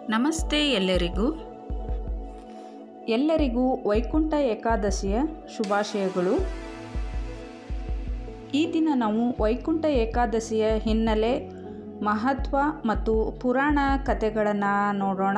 ನಮಸ್ತೆ ಎಲ್ಲರಿಗೂ ಎಲ್ಲರಿಗೂ ವೈಕುಂಠ ಏಕಾದಶಿಯ ಶುಭಾಶಯಗಳು ಈ ದಿನ ನಾವು ವೈಕುಂಠ ಏಕಾದಶಿಯ ಹಿನ್ನೆಲೆ ಮಹತ್ವ ಮತ್ತು ಪುರಾಣ ಕಥೆಗಳನ್ನು ನೋಡೋಣ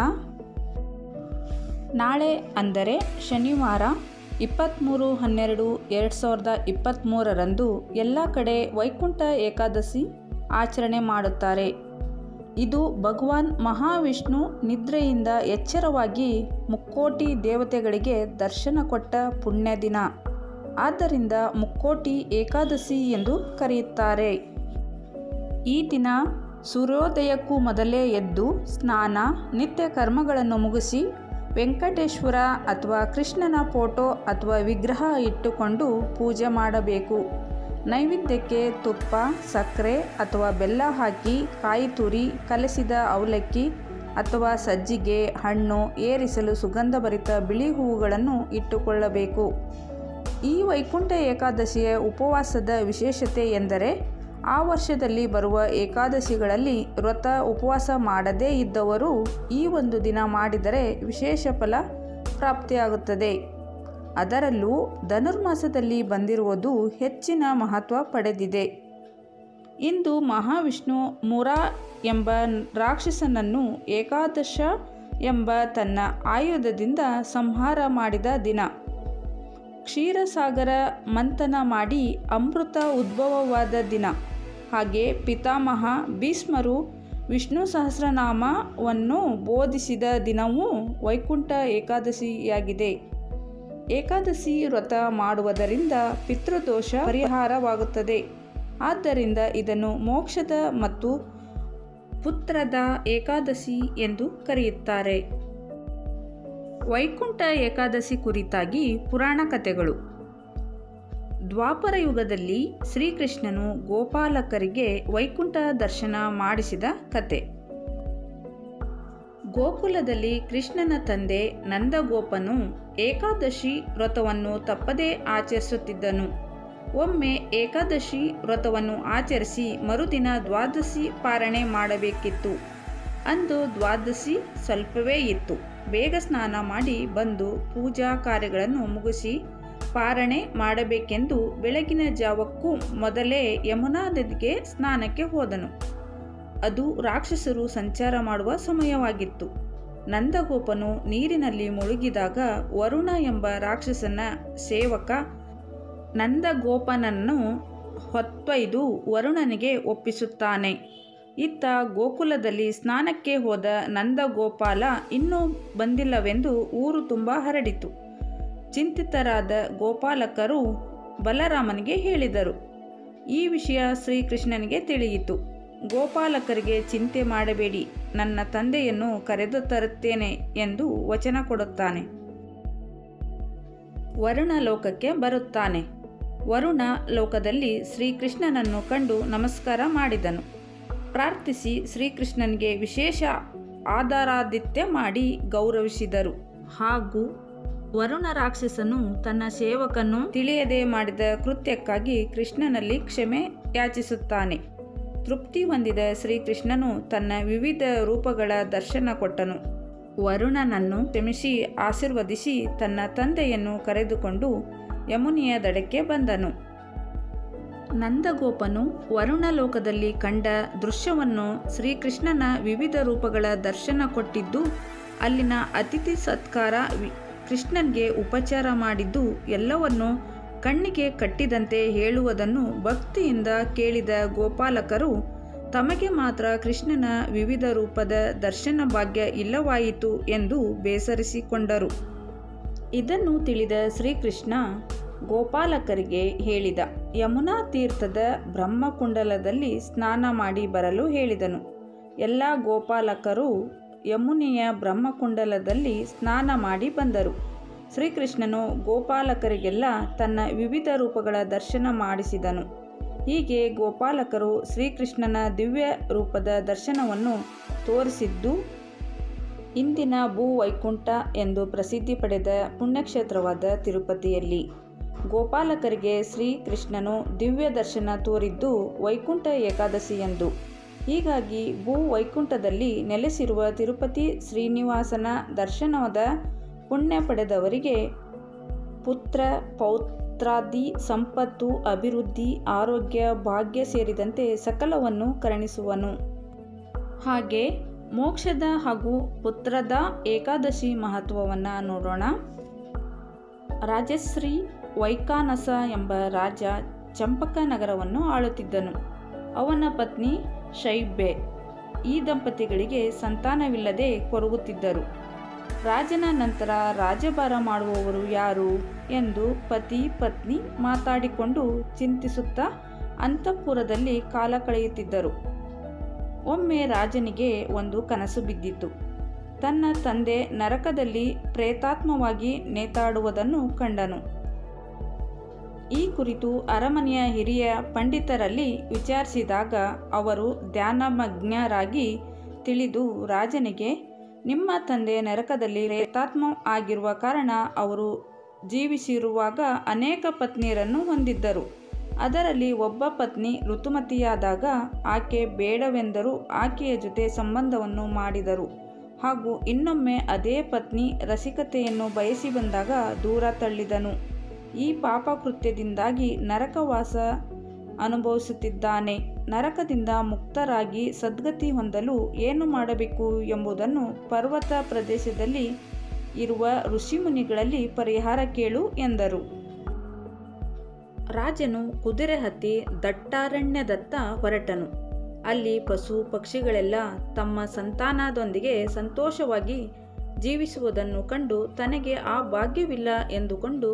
ನಾಳೆ ಅಂದರೆ ಶನಿವಾರ ಇಪ್ಪತ್ತ್ಮೂರು ಹನ್ನೆರಡು ಎರಡು ಸಾವಿರದ ಇಪ್ಪತ್ತ್ಮೂರರಂದು ಎಲ್ಲ ಕಡೆ ವೈಕುಂಠ ಏಕಾದಶಿ ಆಚರಣೆ ಮಾಡುತ್ತಾರೆ ಇದು ಭಗವಾನ್ ಮಹಾವಿಷ್ಣು ನಿದ್ರೆಯಿಂದ ಎಚ್ಚರವಾಗಿ ಮುಕ್ಕೋಟಿ ದೇವತೆಗಳಿಗೆ ದರ್ಶನ ಕೊಟ್ಟ ಪುಣ್ಯ ದಿನ ಆದ್ದರಿಂದ ಮುಕ್ಕೋಟಿ ಏಕಾದಶಿ ಎಂದು ಕರೆಯುತ್ತಾರೆ ಈ ದಿನ ಸೂರ್ಯೋದಯಕ್ಕೂ ಮೊದಲೇ ಎದ್ದು ಸ್ನಾನ ನಿತ್ಯ ಕರ್ಮಗಳನ್ನು ಮುಗಿಸಿ ವೆಂಕಟೇಶ್ವರ ಅಥವಾ ಕೃಷ್ಣನ ಫೋಟೋ ಅಥವಾ ವಿಗ್ರಹ ಇಟ್ಟುಕೊಂಡು ಪೂಜೆ ಮಾಡಬೇಕು ನೈವೇದ್ಯಕ್ಕೆ ತುಪ್ಪ ಸಕ್ಕರೆ ಅಥವಾ ಬೆಲ್ಲ ಹಾಕಿ ಕಾಯಿ ತುರಿ ಕಲಸಿದ ಅವಲಕ್ಕಿ ಅಥವಾ ಸಜ್ಜಿಗೆ ಹಣ್ಣು ಏರಿಸಲು ಸುಗಂಧಭರಿತ ಬಿಳಿ ಹೂವುಗಳನ್ನು ಇಟ್ಟುಕೊಳ್ಳಬೇಕು ಈ ವೈಕುಂಠ ಏಕಾದಶಿಯ ಉಪವಾಸದ ವಿಶೇಷತೆ ಎಂದರೆ ಆ ವರ್ಷದಲ್ಲಿ ಬರುವ ಏಕಾದಶಿಗಳಲ್ಲಿ ವ್ರತ ಉಪವಾಸ ಮಾಡದೇ ಇದ್ದವರು ಈ ಒಂದು ದಿನ ಮಾಡಿದರೆ ವಿಶೇಷ ಫಲ ಪ್ರಾಪ್ತಿಯಾಗುತ್ತದೆ ಅದರಲ್ಲೂ ಧನುರ್ಮಾಸದಲ್ಲಿ ಬಂದಿರುವುದು ಹೆಚ್ಚಿನ ಮಹತ್ವ ಪಡೆದಿದೆ ಇಂದು ಮಹಾವಿಷ್ಣು ಮುರಾ ಎಂಬ ರಾಕ್ಷಸನನ್ನು ಏಕಾದಶ ಎಂಬ ತನ್ನ ಆಯುಧದಿಂದ ಸಂಹಾರ ಮಾಡಿದ ದಿನ ಕ್ಷೀರಸಾಗರ ಮಂಥನ ಮಾಡಿ ಅಮೃತ ಉದ್ಭವವಾದ ದಿನ ಹಾಗೆ ಪಿತಾಮಹ ಭೀಷ್ಮರು ವಿಷ್ಣು ಸಹಸ್ರನಾಮವನ್ನು ಬೋಧಿಸಿದ ದಿನವೂ ವೈಕುಂಠ ಏಕಾದಶಿಯಾಗಿದೆ ಏಕಾದಶಿ ವ್ರತ ಮಾಡುವುದರಿಂದ ಪಿತೃದೋಷ ಪರಿಹಾರವಾಗುತ್ತದೆ ಆದ್ದರಿಂದ ಇದನ್ನು ಮೋಕ್ಷದ ಮತ್ತು ಪುತ್ರದ ಏಕಾದಶಿ ಎಂದು ಕರೆಯುತ್ತಾರೆ ವೈಕುಂಠ ಏಕಾದಶಿ ಕುರಿತಾಗಿ ಪುರಾಣ ಕಥೆಗಳು ದ್ವಾಪರ ಯುಗದಲ್ಲಿ ಶ್ರೀಕೃಷ್ಣನು ಗೋಪಾಲಕರಿಗೆ ವೈಕುಂಠ ದರ್ಶನ ಮಾಡಿಸಿದ ಕತೆ ಗೋಕುಲದಲ್ಲಿ ಕೃಷ್ಣನ ತಂದೆ ನಂದಗೋಪನು ಏಕಾದಶಿ ವ್ರತವನ್ನು ತಪ್ಪದೇ ಆಚರಿಸುತ್ತಿದ್ದನು ಒಮ್ಮೆ ಏಕಾದಶಿ ವ್ರತವನ್ನು ಆಚರಿಸಿ ಮರುದಿನ ದ್ವಾದಶಿ ಪಾರಣೆ ಮಾಡಬೇಕಿತ್ತು ಅಂದು ದ್ವಾದಶಿ ಸ್ವಲ್ಪವೇ ಇತ್ತು ಬೇಗ ಸ್ನಾನ ಮಾಡಿ ಬಂದು ಪೂಜಾ ಕಾರ್ಯಗಳನ್ನು ಮುಗಿಸಿ ಪಾರಣೆ ಮಾಡಬೇಕೆಂದು ಬೆಳಗಿನ ಜಾವಕ್ಕೂ ಮೊದಲೇ ಯಮುನಾ ನದಿಗೆ ಸ್ನಾನಕ್ಕೆ ಹೋದನು ಅದು ರಾಕ್ಷಸರು ಸಂಚಾರ ಮಾಡುವ ಸಮಯವಾಗಿತ್ತು ನಂದಗೋಪನು ನೀರಿನಲ್ಲಿ ಮುಳುಗಿದಾಗ ವರುಣ ಎಂಬ ರಾಕ್ಷಸನ ಸೇವಕ ನಂದಗೋಪನನ್ನು ಹೊತ್ತೊಯ್ದು ವರುಣನಿಗೆ ಒಪ್ಪಿಸುತ್ತಾನೆ ಇತ್ತ ಗೋಕುಲದಲ್ಲಿ ಸ್ನಾನಕ್ಕೆ ಹೋದ ನಂದಗೋಪಾಲ ಇನ್ನೂ ಬಂದಿಲ್ಲವೆಂದು ಊರು ತುಂಬ ಹರಡಿತು ಚಿಂತಿತರಾದ ಗೋಪಾಲಕರು ಬಲರಾಮನಿಗೆ ಹೇಳಿದರು ಈ ವಿಷಯ ಶ್ರೀಕೃಷ್ಣನಿಗೆ ತಿಳಿಯಿತು ಗೋಪಾಲಕರಿಗೆ ಚಿಂತೆ ಮಾಡಬೇಡಿ ನನ್ನ ತಂದೆಯನ್ನು ಕರೆದು ತರುತ್ತೇನೆ ಎಂದು ವಚನ ಕೊಡುತ್ತಾನೆ ವರುಣ ಲೋಕಕ್ಕೆ ಬರುತ್ತಾನೆ ವರುಣ ಲೋಕದಲ್ಲಿ ಶ್ರೀಕೃಷ್ಣನನ್ನು ಕಂಡು ನಮಸ್ಕಾರ ಮಾಡಿದನು ಪ್ರಾರ್ಥಿಸಿ ಶ್ರೀಕೃಷ್ಣನಿಗೆ ವಿಶೇಷ ಆಧಾರಾದಿತ್ಯ ಮಾಡಿ ಗೌರವಿಸಿದರು ಹಾಗೂ ವರುಣ ರಾಕ್ಷಸನು ತನ್ನ ಸೇವಕನು ತಿಳಿಯದೆ ಮಾಡಿದ ಕೃತ್ಯಕ್ಕಾಗಿ ಕೃಷ್ಣನಲ್ಲಿ ಕ್ಷಮೆ ಯಾಚಿಸುತ್ತಾನೆ ತೃಪ್ತಿ ಹೊಂದಿದ ಶ್ರೀಕೃಷ್ಣನು ತನ್ನ ವಿವಿಧ ರೂಪಗಳ ದರ್ಶನ ಕೊಟ್ಟನು ವರುಣನನ್ನು ಕ್ಷಮಿಸಿ ಆಶೀರ್ವದಿಸಿ ತನ್ನ ತಂದೆಯನ್ನು ಕರೆದುಕೊಂಡು ಯಮುನಿಯ ದಡಕ್ಕೆ ಬಂದನು ನಂದಗೋಪನು ವರುಣ ಲೋಕದಲ್ಲಿ ಕಂಡ ದೃಶ್ಯವನ್ನು ಶ್ರೀಕೃಷ್ಣನ ವಿವಿಧ ರೂಪಗಳ ದರ್ಶನ ಕೊಟ್ಟಿದ್ದು ಅಲ್ಲಿನ ಅತಿಥಿ ಸತ್ಕಾರ ಕೃಷ್ಣನ್ಗೆ ಉಪಚಾರ ಮಾಡಿದ್ದು ಎಲ್ಲವನ್ನು ಕಣ್ಣಿಗೆ ಕಟ್ಟಿದಂತೆ ಹೇಳುವುದನ್ನು ಭಕ್ತಿಯಿಂದ ಕೇಳಿದ ಗೋಪಾಲಕರು ತಮಗೆ ಮಾತ್ರ ಕೃಷ್ಣನ ವಿವಿಧ ರೂಪದ ದರ್ಶನ ಭಾಗ್ಯ ಇಲ್ಲವಾಯಿತು ಎಂದು ಬೇಸರಿಸಿಕೊಂಡರು ಇದನ್ನು ತಿಳಿದ ಶ್ರೀಕೃಷ್ಣ ಗೋಪಾಲಕರಿಗೆ ಹೇಳಿದ ಯಮುನಾ ತೀರ್ಥದ ಬ್ರಹ್ಮಕುಂಡಲದಲ್ಲಿ ಸ್ನಾನ ಮಾಡಿ ಬರಲು ಹೇಳಿದನು ಎಲ್ಲ ಗೋಪಾಲಕರು ಯಮುನೆಯ ಬ್ರಹ್ಮಕುಂಡಲದಲ್ಲಿ ಸ್ನಾನ ಮಾಡಿ ಬಂದರು ಶ್ರೀಕೃಷ್ಣನು ಗೋಪಾಲಕರಿಗೆಲ್ಲ ತನ್ನ ವಿವಿಧ ರೂಪಗಳ ದರ್ಶನ ಮಾಡಿಸಿದನು ಹೀಗೆ ಗೋಪಾಲಕರು ಶ್ರೀಕೃಷ್ಣನ ದಿವ್ಯ ರೂಪದ ದರ್ಶನವನ್ನು ತೋರಿಸಿದ್ದು ಇಂದಿನ ಭೂ ವೈಕುಂಠ ಎಂದು ಪ್ರಸಿದ್ಧಿ ಪಡೆದ ಪುಣ್ಯಕ್ಷೇತ್ರವಾದ ತಿರುಪತಿಯಲ್ಲಿ ಗೋಪಾಲಕರಿಗೆ ಶ್ರೀಕೃಷ್ಣನು ದಿವ್ಯ ದರ್ಶನ ತೋರಿದ್ದು ವೈಕುಂಠ ಏಕಾದಶಿ ಎಂದು ಹೀಗಾಗಿ ಭೂ ವೈಕುಂಠದಲ್ಲಿ ನೆಲೆಸಿರುವ ತಿರುಪತಿ ಶ್ರೀನಿವಾಸನ ದರ್ಶನದ ಪುಣ್ಯ ಪಡೆದವರಿಗೆ ಪುತ್ರ ಪೌತ್ರಾದಿ ಸಂಪತ್ತು ಅಭಿವೃದ್ಧಿ ಆರೋಗ್ಯ ಭಾಗ್ಯ ಸೇರಿದಂತೆ ಸಕಲವನ್ನು ಕರುಣಿಸುವನು ಹಾಗೆ ಮೋಕ್ಷದ ಹಾಗೂ ಪುತ್ರದ ಏಕಾದಶಿ ಮಹತ್ವವನ್ನು ನೋಡೋಣ ರಾಜಶ್ರೀ ವೈಕಾನಸ ಎಂಬ ರಾಜ ಚಂಪಕ ನಗರವನ್ನು ಆಳುತ್ತಿದ್ದನು ಅವನ ಪತ್ನಿ ಶೈಬೆ ಈ ದಂಪತಿಗಳಿಗೆ ಸಂತಾನವಿಲ್ಲದೆ ಕೊರಗುತ್ತಿದ್ದರು ರಾಜನ ನಂತರ ರಾಜ್ಯಭಾರ ಮಾಡುವವರು ಯಾರು ಎಂದು ಪತಿ ಪತ್ನಿ ಮಾತಾಡಿಕೊಂಡು ಚಿಂತಿಸುತ್ತಾ ಅಂತಃಪುರದಲ್ಲಿ ಕಾಲ ಕಳೆಯುತ್ತಿದ್ದರು ಒಮ್ಮೆ ರಾಜನಿಗೆ ಒಂದು ಕನಸು ಬಿದ್ದಿತು ತನ್ನ ತಂದೆ ನರಕದಲ್ಲಿ ಪ್ರೇತಾತ್ಮವಾಗಿ ನೇತಾಡುವುದನ್ನು ಕಂಡನು ಈ ಕುರಿತು ಅರಮನೆಯ ಹಿರಿಯ ಪಂಡಿತರಲ್ಲಿ ವಿಚಾರಿಸಿದಾಗ ಅವರು ಧ್ಯಾನಮಗ್ನರಾಗಿ ತಿಳಿದು ರಾಜನಿಗೆ ನಿಮ್ಮ ತಂದೆ ನರಕದಲ್ಲಿ ಪ್ರೇತಾತ್ಮ ಆಗಿರುವ ಕಾರಣ ಅವರು ಜೀವಿಸಿರುವಾಗ ಅನೇಕ ಪತ್ನಿಯರನ್ನು ಹೊಂದಿದ್ದರು ಅದರಲ್ಲಿ ಒಬ್ಬ ಪತ್ನಿ ಋತುಮತಿಯಾದಾಗ ಆಕೆ ಬೇಡವೆಂದರೂ ಆಕೆಯ ಜೊತೆ ಸಂಬಂಧವನ್ನು ಮಾಡಿದರು ಹಾಗೂ ಇನ್ನೊಮ್ಮೆ ಅದೇ ಪತ್ನಿ ರಸಿಕತೆಯನ್ನು ಬಯಸಿ ಬಂದಾಗ ದೂರ ತಳ್ಳಿದನು ಈ ಪಾಪಕೃತ್ಯದಿಂದಾಗಿ ನರಕವಾಸ ಅನುಭವಿಸುತ್ತಿದ್ದಾನೆ ನರಕದಿಂದ ಮುಕ್ತರಾಗಿ ಸದ್ಗತಿ ಹೊಂದಲು ಏನು ಮಾಡಬೇಕು ಎಂಬುದನ್ನು ಪರ್ವತ ಪ್ರದೇಶದಲ್ಲಿ ಇರುವ ಋಷಿಮುನಿಗಳಲ್ಲಿ ಪರಿಹಾರ ಕೇಳು ಎಂದರು ರಾಜನು ಕುದುರೆ ಹತ್ತಿ ದಟ್ಟಾರಣ್ಯದತ್ತ ಹೊರಟನು ಅಲ್ಲಿ ಪಶು ಪಕ್ಷಿಗಳೆಲ್ಲ ತಮ್ಮ ಸಂತಾನದೊಂದಿಗೆ ಸಂತೋಷವಾಗಿ ಜೀವಿಸುವುದನ್ನು ಕಂಡು ತನಗೆ ಆ ಭಾಗ್ಯವಿಲ್ಲ ಎಂದುಕೊಂಡು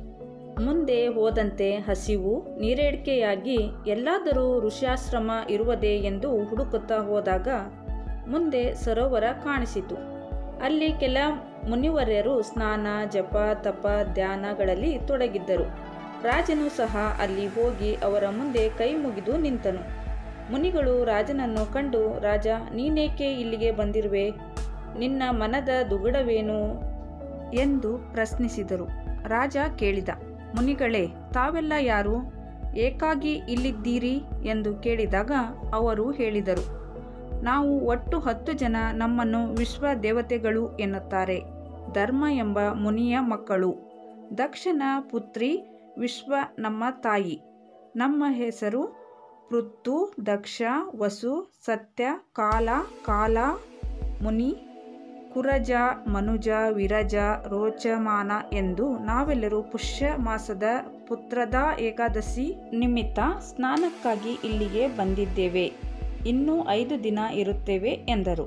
ಮುಂದೆ ಹೋದಂತೆ ಹಸಿವು ನೀರೇಡಿಕೆಯಾಗಿ ಎಲ್ಲಾದರೂ ಋಷ್ಯಾಶ್ರಮ ಇರುವುದೇ ಎಂದು ಹುಡುಕುತ್ತಾ ಹೋದಾಗ ಮುಂದೆ ಸರೋವರ ಕಾಣಿಸಿತು ಅಲ್ಲಿ ಕೆಲ ಮುನಿವರ್ಯರು ಸ್ನಾನ ಜಪ ತಪ ಧ್ಯಾನಗಳಲ್ಲಿ ತೊಡಗಿದ್ದರು ರಾಜನು ಸಹ ಅಲ್ಲಿ ಹೋಗಿ ಅವರ ಮುಂದೆ ಕೈ ಮುಗಿದು ನಿಂತನು ಮುನಿಗಳು ರಾಜನನ್ನು ಕಂಡು ರಾಜ ನೀನೇಕೆ ಇಲ್ಲಿಗೆ ಬಂದಿರುವೆ ನಿನ್ನ ಮನದ ದುಗುಡವೇನು ಎಂದು ಪ್ರಶ್ನಿಸಿದರು ರಾಜ ಕೇಳಿದ ಮುನಿಗಳೇ ತಾವೆಲ್ಲ ಯಾರು ಏಕಾಗಿ ಇಲ್ಲಿದ್ದೀರಿ ಎಂದು ಕೇಳಿದಾಗ ಅವರು ಹೇಳಿದರು ನಾವು ಒಟ್ಟು ಹತ್ತು ಜನ ನಮ್ಮನ್ನು ವಿಶ್ವ ದೇವತೆಗಳು ಎನ್ನುತ್ತಾರೆ ಧರ್ಮ ಎಂಬ ಮುನಿಯ ಮಕ್ಕಳು ದಕ್ಷನ ಪುತ್ರಿ ವಿಶ್ವ ನಮ್ಮ ತಾಯಿ ನಮ್ಮ ಹೆಸರು ಪೃಥು ದಕ್ಷ ವಸು ಸತ್ಯ ಕಾಲ ಕಾಲ ಮುನಿ ಕುರಜ ಮನುಜ ವಿರಜ ರೋಚಮಾನ ಎಂದು ನಾವೆಲ್ಲರೂ ಪುಷ್ಯ ಮಾಸದ ಪುತ್ರದ ಏಕಾದಶಿ ನಿಮಿತ್ತ ಸ್ನಾನಕ್ಕಾಗಿ ಇಲ್ಲಿಗೆ ಬಂದಿದ್ದೇವೆ ಇನ್ನೂ ಐದು ದಿನ ಇರುತ್ತೇವೆ ಎಂದರು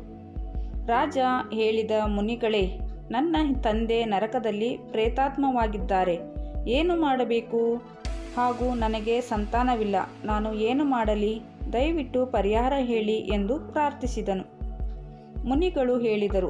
ರಾಜ ಹೇಳಿದ ಮುನಿಗಳೇ ನನ್ನ ತಂದೆ ನರಕದಲ್ಲಿ ಪ್ರೇತಾತ್ಮವಾಗಿದ್ದಾರೆ ಏನು ಮಾಡಬೇಕು ಹಾಗೂ ನನಗೆ ಸಂತಾನವಿಲ್ಲ ನಾನು ಏನು ಮಾಡಲಿ ದಯವಿಟ್ಟು ಪರಿಹಾರ ಹೇಳಿ ಎಂದು ಪ್ರಾರ್ಥಿಸಿದನು ಮುನಿಗಳು ಹೇಳಿದರು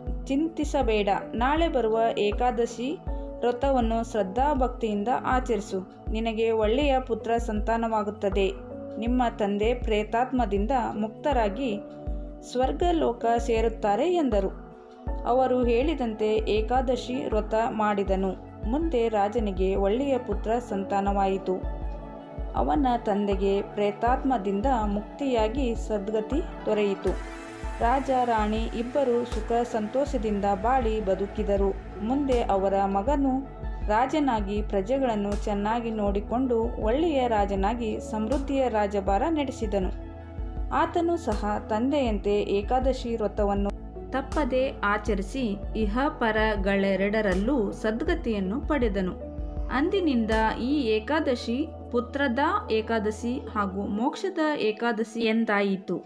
ಚಿಂತಿಸಬೇಡ ನಾಳೆ ಬರುವ ಏಕಾದಶಿ ವ್ರತವನ್ನು ಶ್ರದ್ಧಾಭಕ್ತಿಯಿಂದ ಆಚರಿಸು ನಿನಗೆ ಒಳ್ಳೆಯ ಪುತ್ರ ಸಂತಾನವಾಗುತ್ತದೆ ನಿಮ್ಮ ತಂದೆ ಪ್ರೇತಾತ್ಮದಿಂದ ಮುಕ್ತರಾಗಿ ಸ್ವರ್ಗಲೋಕ ಸೇರುತ್ತಾರೆ ಎಂದರು ಅವರು ಹೇಳಿದಂತೆ ಏಕಾದಶಿ ವ್ರತ ಮಾಡಿದನು ಮುಂದೆ ರಾಜನಿಗೆ ಒಳ್ಳೆಯ ಪುತ್ರ ಸಂತಾನವಾಯಿತು ಅವನ ತಂದೆಗೆ ಪ್ರೇತಾತ್ಮದಿಂದ ಮುಕ್ತಿಯಾಗಿ ಸದ್ಗತಿ ದೊರೆಯಿತು ರಾಜ ರಾಣಿ ಇಬ್ಬರು ಸುಖ ಸಂತೋಷದಿಂದ ಬಾಳಿ ಬದುಕಿದರು ಮುಂದೆ ಅವರ ಮಗನು ರಾಜನಾಗಿ ಪ್ರಜೆಗಳನ್ನು ಚೆನ್ನಾಗಿ ನೋಡಿಕೊಂಡು ಒಳ್ಳೆಯ ರಾಜನಾಗಿ ಸಮೃದ್ಧಿಯ ರಾಜಭಾರ ನಡೆಸಿದನು ಆತನು ಸಹ ತಂದೆಯಂತೆ ಏಕಾದಶಿ ವ್ರತವನ್ನು ತಪ್ಪದೆ ಆಚರಿಸಿ ಇಹಪರಗಳೆರಡರಲ್ಲೂ ಸದ್ಗತಿಯನ್ನು ಪಡೆದನು ಅಂದಿನಿಂದ ಈ ಏಕಾದಶಿ ಪುತ್ರದ ಏಕಾದಶಿ ಹಾಗೂ ಮೋಕ್ಷದ ಏಕಾದಶಿ ಎಂದಾಯಿತು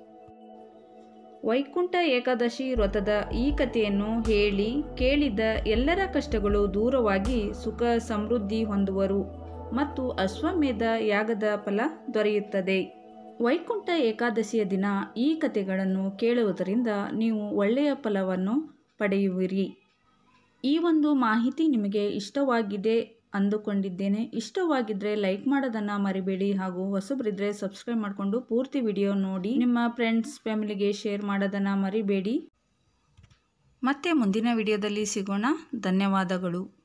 ವೈಕುಂಠ ಏಕಾದಶಿ ವ್ರತದ ಈ ಕಥೆಯನ್ನು ಹೇಳಿ ಕೇಳಿದ ಎಲ್ಲರ ಕಷ್ಟಗಳು ದೂರವಾಗಿ ಸುಖ ಸಮೃದ್ಧಿ ಹೊಂದುವರು ಮತ್ತು ಅಶ್ವಮೇಧ ಯಾಗದ ಫಲ ದೊರೆಯುತ್ತದೆ ವೈಕುಂಠ ಏಕಾದಶಿಯ ದಿನ ಈ ಕಥೆಗಳನ್ನು ಕೇಳುವುದರಿಂದ ನೀವು ಒಳ್ಳೆಯ ಫಲವನ್ನು ಪಡೆಯುವಿರಿ ಈ ಒಂದು ಮಾಹಿತಿ ನಿಮಗೆ ಇಷ್ಟವಾಗಿದೆ ಅಂದುಕೊಂಡಿದ್ದೇನೆ ಇಷ್ಟವಾಗಿದ್ದರೆ ಲೈಕ್ ಮಾಡೋದನ್ನು ಮರಿಬೇಡಿ ಹಾಗೂ ಹೊಸಬರಿದ್ದರೆ ಸಬ್ಸ್ಕ್ರೈಬ್ ಮಾಡಿಕೊಂಡು ಪೂರ್ತಿ ವಿಡಿಯೋ ನೋಡಿ ನಿಮ್ಮ ಫ್ರೆಂಡ್ಸ್ ಫ್ಯಾಮಿಲಿಗೆ ಶೇರ್ ಮಾಡೋದನ್ನು ಮರಿಬೇಡಿ ಮತ್ತೆ ಮುಂದಿನ ವಿಡಿಯೋದಲ್ಲಿ ಸಿಗೋಣ ಧನ್ಯವಾದಗಳು